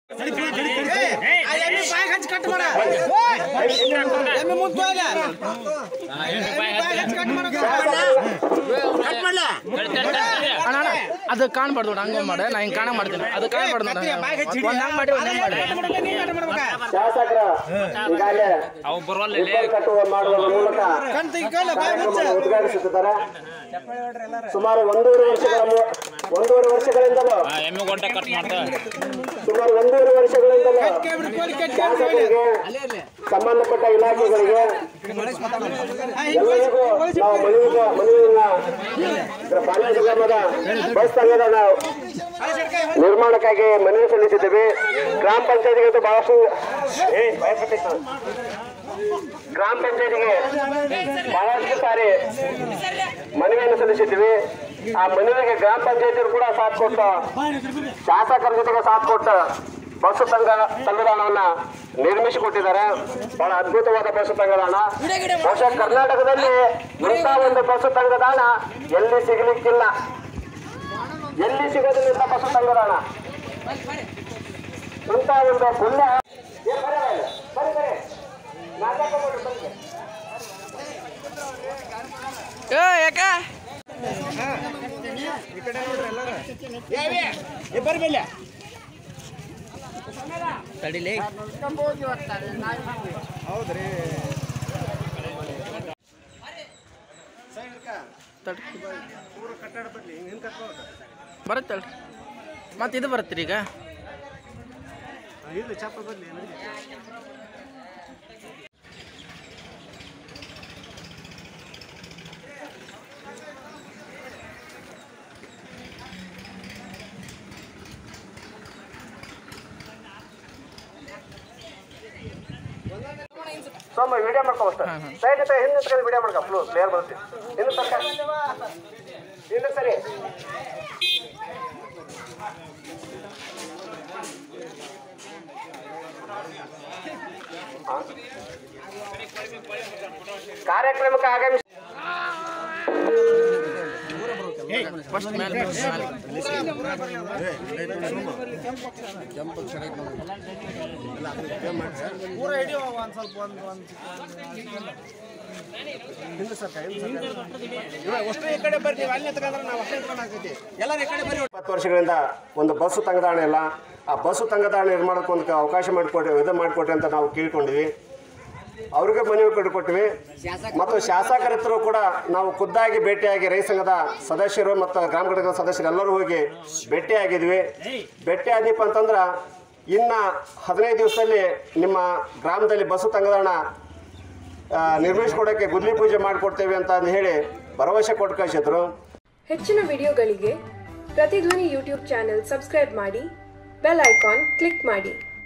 ಅಣ್ಣ ಅಣ್ಣ, ಅದು ಕಾಣ್ಬಾರ್ದು ನೋಡು ಹಂಗೆ ಮಾಡ ನಾ ಹಿಂಗೆ ಕಾಣ ಮಾಡ್ತೀನಿ ಅದು ಕಾಣ್ಬಾರ್ದು ನೋಡು ಒಂದು ಹಂಗೆ ಮಾಡಿ ಒಂದು ಹಂಗೆ ಮಾಡಿ ಶಾಸಕರ ಈಗಾಗಲೇ ರಿಬ್ಬನ್ ಕಟ್ಟುವ ಮಾಡುವ ಮೂಲಕ ಕಾರ್ಯಕ್ರಮವನ್ನು ಉದ್ಘಾಟಿಸುತ್ತಿದ್ದಾರೆ ಸುಮಾರು ಒಂದೂವರೆ ವರ್ಷಗಳ ಮು- ಒಂದೂವರೆ ವರ್ಷಗಳಿಂದಲೂ ಎಮ್ಮೆ ಗೊಡ್ಡ ಕಟ್ ಮಾಡ್ತಾ ಸುಮಾರು ಒಂದೂವರೆ ವರ್ಷಗಳಿಂದಲೂ ಶಾಸಕರಿಗೆ ಸಂಬಂಧಪಟ್ಟ ಇಲಾಖೆಗಳಿಗೆ ಎಲ್ಲರಿಗೂ ನಾವು ಮನವಿಗ ಮನವಿಯನ್ನ ಬಾಲಾಜಿ ಗ್ರಾಮದ ಬಸ್ ಸಂಘದ ನಾವು ನಿರ್ಮಾಣಕ್ಕಾಗಿ ಮನವಿ ಸಲ್ಲಿಸಿದ್ದೇವೆ ಗ್ರಾಮ ಪಂಚಾಯತಿಗೆ ಬಹಳಷ್ಟು ಏ, ಭಯಪಟ್ಟಿತ್ತು. ಗ್ರಾಮ ಪಂಚಾಯತಿಗೆ ಬಹಳಷ್ಟು ಸಾರಿ ಮನವಿಯನ್ನು ಸಲ್ಲಿಸಿದ್ದೀವಿ ಆ ಮನವಿಗೆ ಗ್ರಾಮ ಪಂಚಾಯತಿಯವರು ಕೂಡ ಸಾಥ್ ಕೊಟ್ಟು ಶಾಸಕರ ಜೊತೆಗೆ ಸಾಥ್ ಕೊಟ್ಟು ಬಸ್ಸು ತಂಗ ತಂಗುದಾಣವನ್ನ ನಿರ್ಮಿಸಿಕೊಟ್ಟಿದ್ದಾರೆ ಬಹಳ ಅದ್ಭುತವಾದ ಬಸ್ಸು ತಂಗುದಾಣ ಬಹುಶಃ ಕರ್ನಾಟಕದಲ್ಲಿ ಇಂಥ ಒಂದು ಬಸ್ಸು ತಂಗುದಾಣ ಎಲ್ಲಿ ಸಿಗಲಿಕ್ಕಿಲ್ಲ ಎಲ್ಲಿ ಸಿಗೋದಿಲ್ಲ ಇಂಥ ಬಸ್ಸು ತಂಗುದಾಣ ಇಂಥ ಒಂದು ಪುಣ್ಯ ಏ, ಬರ್ರಿ, ಬರ್ರಿ, ಬರ್ರಿ. ನಾಟಕ ಮಾಡಿ, ಬರ್ರಿ. ಏ ಯಾಕ ತಡಿಲಿ ಬರುತ್ತಲ್ಲ ಮತ್ತೆ ಇದು ಬರುತ್ತೀರಿ ಈಗ ಸೋಮ ವಿಡಿಯೋ ಮಾಡ್ಕೊ ಅಷ್ಟ ಸೈಡ್ ಹಿಂದೆ ನಿಂತ್ಕೊಂಡು ವಿಡಿಯೋ ಮಾಡ್ಕೊ ಫ್ಲೂ ಕ್ಲಿಯರ್ ಬರುತ್ತೆ ಹಿಂದೆ ಸರ್ಕ ಹಿಂದೆ ಸರಿ ಹಾ? ಕಾರ್ಯಕ್ರಮಕ್ಕೆ ಆಗಮಿಸಿ ಫಸ್ಟ್ ಮೇಲೆ ಮೇಲೆ. ಇಪ್ಪತ್ತು ವರ್ಷಗಳಿಂದ ಒಂದು ಬಸ್ಸು ತಂಗದಾಣ ಇಲ್ಲ ಆ ಬಸ್ಸು ತಂಗದಾಣ ನಿರ್ಮಾಣಕ್ಕೆ ಒಂದು ಅವಕಾಶ ಮಾಡಿಕೊಡಿ ಇದು ಮಾಡಿಕೊಟ್ರಿ ಅಂತ ನಾವು ಕೇಳ್ಕೊಂಡಿವಿ ಅವ್ರಿಗೆ ಮನವಿ ಕೊಟ್ಟಿವಿ ಮತ್ತು ಶಾಸಕರ ಹತ್ರ ಕೂಡ ನಾವು ಖುದ್ದಾಗಿ ಭೇಟಿಯಾಗಿ ರೈತ ಸಂಘದ ಸದಸ್ಯರು ಮತ್ತು ಗ್ರಾಮ ಘಟಕದ ಸದಸ್ಯರು ಎಲ್ಲರೂ ಹೋಗಿ ಭೇಟಿಯಾಗಿದ್ವಿ ಭೇಟಿ ಆದೀಪ ಅಂತಂದ್ರೆ ಇನ್ನು ಹದಿನೈದು ದಿವಸದಲ್ಲಿ ನಿಮ್ಮ ಗ್ರಾಮದಲ್ಲಿ ಬಸ್ಸು ತಂಗದಾಣ ಆ, ನಿರ್ಮಿಸ್ಕೊಡೋಕ್ಕೆ ಗುದ್ಲಿ ಪೂಜೆ ಮಾಡಿಕೊಡ್ತೇವೆ ಅಂತ ಅಂದ್ ಹೇಳಿ ಭರವಸೆ ಕೊಟ್ಟು ಕಳಿಸಿದ್ರು ಹೆಚ್ಚಿನ ವಿಡಿಯೋಗಳಿಗೆ ಪ್ರತಿಧ್ವನಿ ಯೂಟ್ಯೂಬ್ ಚಾನೆಲ್ ಸಬ್ಸ್ಕ್ರೈಬ್ ಮಾಡಿ ಬೆಲ್ ಐಕಾನ್ ಕ್ಲಿಕ್ ಮಾಡಿ